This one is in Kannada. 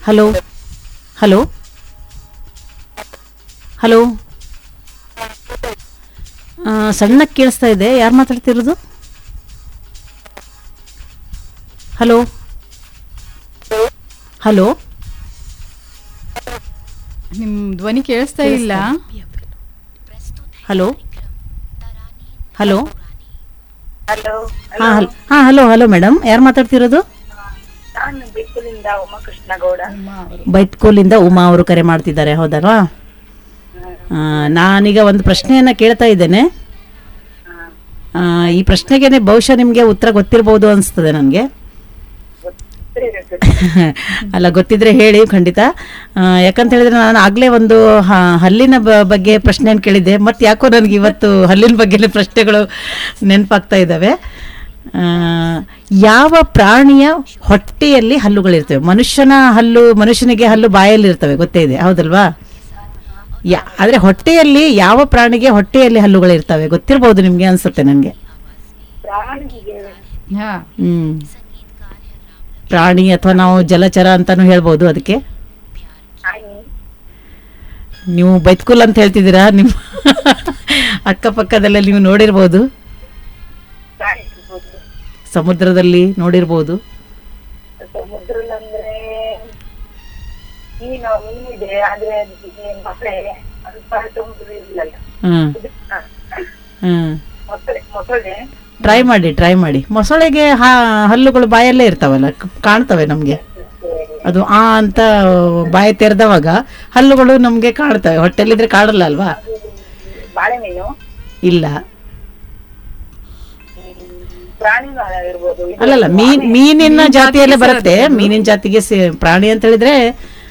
ಹಲೋ ಹಲೋ ಹಲೋ ಸಣ್ಣಕ್ಕೆ ಕೇಳಿಸ್ತಾ ಇದೆ ಯಾರು ಮಾತಾಡ್ತಿರೋದು ಹಲೋ ಹಲೋ ನಿಮ್ ಧ್ವನಿ ಕೇಳಿಸ್ತಾ ಇಲ್ಲ ಹಲೋ ಹಲೋ ಹಲೋ ಹಾಂ ಹಲ್ ಹಾಂ ಹಲೋ ಹಲೋ ಮೇಡಮ್ ಯಾರು ಮಾತಾಡ್ತಿರೋದು ನಾನು ಬೆಕ್ಕಲಿಂದ ಉಮಾಕೃಷ್ಣ ಗೌಡ ಬೈಟ್ಕೋಲಿಂದ ಉಮಾ ಅವರು ಕರೆ ಮಾಡ್ತಿದ್ದಾರೆ ಹೌದಲ್ವಾ ಆ, ನಾನೀಗ ಒಂದು ಪ್ರಶ್ನೆಯನ್ನು ಕೇಳ್ತಾ ಇದ್ದೇನೆ ಆ, ಈ ಪ್ರಶ್ನೆಗೆ ಬಹುಶಃ ನಿಮಗೆ ಉತ್ತರ ಗೊತ್ತಿರ್ಬೋದು ಅನಿಸ್ತದೆ ನನಗೆ ಅಲ್ಲ ಗೊತ್ತಿದ್ರೆ ಹೇಳಿ ಖಂಡಿತ ಆ, ಯಾಕಂತ ಹೇಳಿದ್ರೆ ನಾನು ಆಗಲೇ ಒಂದು ಹ- ಹಲ್ಲಿನ ಬ- ಬಗ್ಗೆ ಪ್ರಶ್ನೆಯನ್ನು ಕೇಳಿದ್ದೆ ಮತ್ತು ಯಾಕೋ ನನಗೆ ಇವತ್ತು ಹಲ್ಲಿನ ಬಗ್ಗೆ ಪ್ರಶ್ನೆಗಳು ನೆನಪಾಗ್ತಾ ಇದ್ದಾವೆ ಆ, ಯಾವ ಪ್ರಾಣಿಯ ಹೊಟ್ಟೆಯಲ್ಲಿ ಹಲ್ಲುಗಳಿರ್ತವೆ ಮನುಷ್ಯನ ಹಲ್ಲು ಮನುಷ್ಯನಿಗೆ ಹಲ್ಲು ಬಾಯಲ್ಲಿ ಇರ್ತವೆ ಗೊತ್ತೇ ಇದೆ ಹೌದಲ್ವಾ ಯಾ ಆದರೆ ಹೊಟ್ಟೆಯಲ್ಲಿ ಯಾವ ಪ್ರಾಣಿಗೆ ಹೊಟ್ಟೆಯಲ್ಲಿ ಹಲ್ಲುಗಳಿರ್ತವೆ ಗೊತ್ತಿರ್ಬೋದು ನಿಮಗೆ ಅನ್ಸುತ್ತೆ ನನಗೆ ಪ್ರಾಣಿಗೆ ಹಾ ಹ್ಮ್ ಪ್ರಾಣಿ ಅಥವಾ ನಾವು ಜಲಚರ ಅಂತಾನು ಹೇಳ್ಬೋದು ಅದಕ್ಕೆ ಆನೆ ನೀವು ಬೈತ್ಕುಲ್ ಅಂತ ಹೇಳ್ತಿದ್ದೀರಾ ನಿಮ್ಮ ಅಕ್ಕಪಕ್ಕದಲ್ಲೇ ನೀವು ನೋಡಿರ್ಬೋದು ಪ್ರಾಣಿ ಇರ್ಬೋದು ಸಮುದ್ರದಲ್ಲಿ ನೋಡಿರ್ಬೋದು ಸಮುದ್ರದಂದ್ರೆ ಮೀನು ಮೀನಿದೆ ಆದ್ರೆ ಅದಕ್ಕೆ ಮೊಸಳೆ ಸ್ವಲ್ಪ ಸಮುದ್ರ ಇಲ್ಲಲ್ಲ ಹ್ಮ್ ಹ್ಮ್ ಮೊಸಳೆ ಮೊಸಳೆ ಟ್ರೈ ಮಾಡಿ ಟ್ರೈ ಮಾಡಿ ಮೊಸಳೆಗೆ ಹಾ- ಹಲ್ಲುಗಳು ಬಾಯಲ್ಲೇ ಇರ್ತಾವಲ್ಲ ಕ- ಕಾಣ್ತವೆ ನಮಗೆ ಅದು ಆ ಅಂತ ಬಾಯಿ ತೆರೆದವಾಗ ಹಲ್ಲುಗಳು ನಮಗೆ ಕಾಣ್ತವೆ ಹೊಟ್ಟೆಲಿದ್ರೆ ಕಾಣಲ್ಲ ಅಲ್ವಾ ಬಾಳೆಮೀನು ಇಲ್ಲ ಪ್ರಾಣಿನೂ ಇರ್ಬೋದು ಇದು ಅಲ್ಲಲ್ಲ ಮೀನ್ ಮೀನಿನ ಜಾತಿಯಲ್ಲೇ ಬರುತ್ತೆ ಮೀನಿನ ಜಾತಿಗೆ ಸೇ- ಪ್ರಾಣಿ ಅಂತ ಹೇಳಿದ್ರೆ